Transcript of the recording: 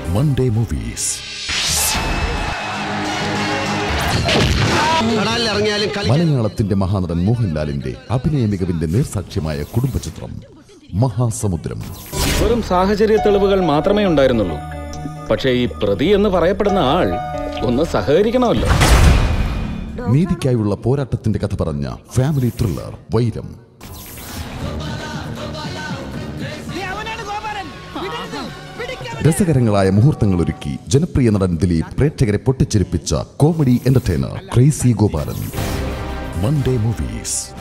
Monday movies കടലിൽ ഇറങ്ങിയാലും കളി മലയാളത്തിന്റെ മഹാനടൻ മോഹൻലാലിന്റെ അഭിനയ മികവിന്റെ നേർസാക്ഷ്യമായ കുടുംബചിത്രം മഹാസമുദ്രം വെറും സാഹചര്യ തെളിവുകൾ മാത്രമേ ഉണ്ടായിരുന്നുള്ളൂ പക്ഷേ ഈ പ്രതി എന്ന് പറയപ്പെടുന്ന ആൾ ഒന്ന് സഹകരിക്കണമല്ലോ നീതിക്കായുള്ള പോരാട്ടത്തിന്റെ കഥ പറഞ്ഞ ഫാമിലി ത്രില്ലർ വൈരം രസകരങ്ങളായ മുഹൂർത്തങ്ങൾ ഒരുക്കി ജനപ്രിയ നടൻ ദിലീപ് പ്രേക്ഷകരെ പൊട്ടിച്ചിരിപ്പിച്ച comedy entertainer Crazy Gopalan Monday movies